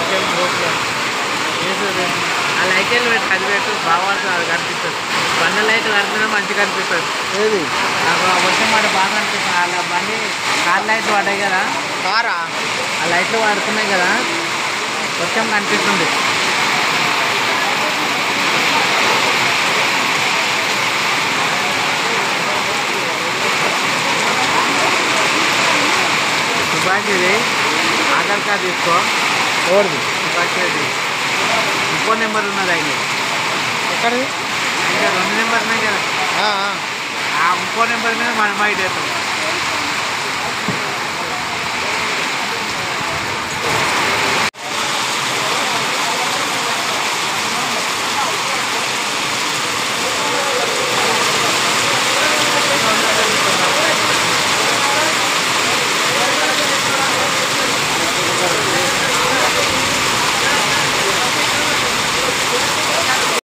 ఇంకేం పోట్లేదు ఏదో ఆ లైట్లు పెట్టి అది పెట్టు బాగుంటుంది అది కనిపిస్తుంది బండి లైట్ కనిపిస్తే మంచిగా కనిపిస్తుంది ఏది వచ్చే మాట బాగా కనిపిస్తుంది అలా బండి కార్ లైట్లు పడ్డాయి కదా కారా ఆ లైట్లు పడుతున్నాయి కదా వర్షం కనిపిస్తుంది సుభాష్ ఇది ఆధార్ కార్డు తీసుకో ఎవరిది సుభాష్ రెడ్డి ఇంకో నెంబర్ ఉన్నది ఆయన ఎక్కడిది ఇంకా రెండు నెంబర్ ఉన్నాయి కదా ఆ, ఆ. ఆ ఇంకో నెంబర్ మీద మనం మైట్ వేస్తాం